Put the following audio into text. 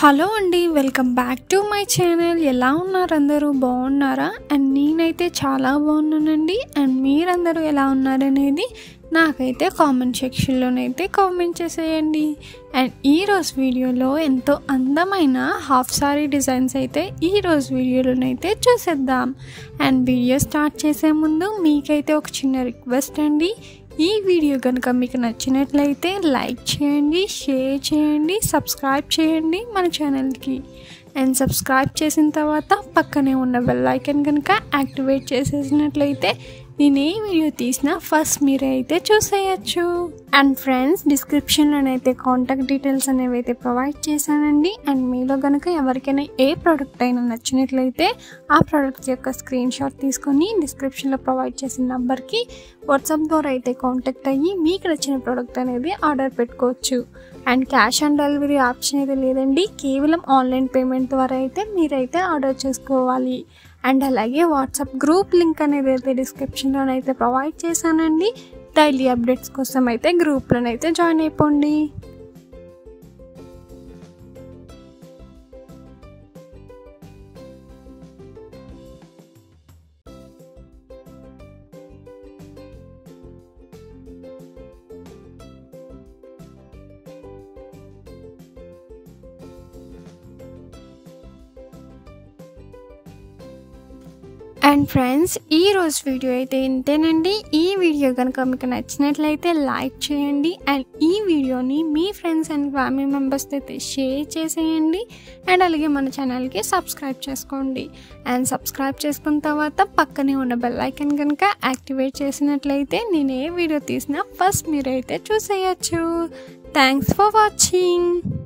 hello అండి welcome back to my channel ఎలా ఉన్నారు అందరూ బాగున్నారా అండ్ నేనైతే చాలా బాగున్నానండి అండ్ మీరందరూ ఎలా ఉన్నారనేది నాకైతే కామెంట్ సెక్షన్లోనైతే కామెంట్ చేసేయండి అండ్ ఈరోజు వీడియోలో ఎంతో అందమైన హాఫ్ సారీ డిజైన్స్ అయితే ఈరోజు వీడియోలోనైతే చూసేద్దాం అండ్ వీడియో స్టార్ట్ చేసే ముందు మీకైతే ఒక చిన్న రిక్వెస్ట్ అండి ఈ వీడియో కనుక మీకు నచ్చినట్లయితే లైక్ చేయండి షేర్ చేయండి సబ్స్క్రైబ్ చేయండి మన ఛానల్కి అండ్ సబ్స్క్రైబ్ చేసిన తర్వాత పక్కనే ఉన్న బెల్ ఐకన్ కనుక యాక్టివేట్ చేసేసినట్లయితే నేను ఏ వీడియో తీసినా ఫస్ట్ మీరే అయితే చూసేయచ్చు అండ్ ఫ్రెండ్స్ డిస్క్రిప్షన్లోనైతే కాంటాక్ట్ డీటెయిల్స్ అనేవి అయితే ప్రొవైడ్ చేశానండి అండ్ మీలో కనుక ఎవరికైనా ఏ ప్రోడక్ట్ అయినా నచ్చినట్లయితే ఆ ప్రోడక్ట్ యొక్క స్క్రీన్ షాట్ తీసుకొని డిస్క్రిప్షన్లో ప్రొవైడ్ చేసిన నెంబర్కి వాట్సాప్ ద్వారా అయితే కాంటాక్ట్ అయ్యి మీకు నచ్చిన ప్రోడక్ట్ అనేది ఆర్డర్ పెట్టుకోవచ్చు and cash on delivery option అయితే లేదండి కేవలం ఆన్లైన్ పేమెంట్ ద్వారా అయితే మీరైతే ఆర్డర్ చేసుకోవాలి అండ్ అలాగే వాట్సాప్ గ్రూప్ లింక్ అనేది అయితే డిస్క్రిప్షన్లోనైతే ప్రొవైడ్ చేశానండి డైలీ అప్డేట్స్ కోసం అయితే గ్రూప్లోనైతే జాయిన్ అయిపోండి అండ్ ఫ్రెండ్స్ ఈ రోజు వీడియో అయితే ఇంతేనండి ఈ వీడియో కనుక మీకు నచ్చినట్లయితే లైక్ చేయండి అండ్ ఈ వీడియోని మీ ఫ్రెండ్స్ అండ్ ఫ్యామిలీ మెంబర్స్తో అయితే షేర్ చేసేయండి అండ్ అలాగే మన ఛానల్కి సబ్స్క్రైబ్ చేసుకోండి అండ్ సబ్స్క్రైబ్ చేసుకున్న తర్వాత పక్కనే ఉన్న బెల్ ఐకన్ కనుక యాక్టివేట్ చేసినట్లయితే నేను ఏ వీడియో తీసినా ఫస్ట్ మీరైతే చూసేయచ్చు థ్యాంక్స్ ఫర్ వాచింగ్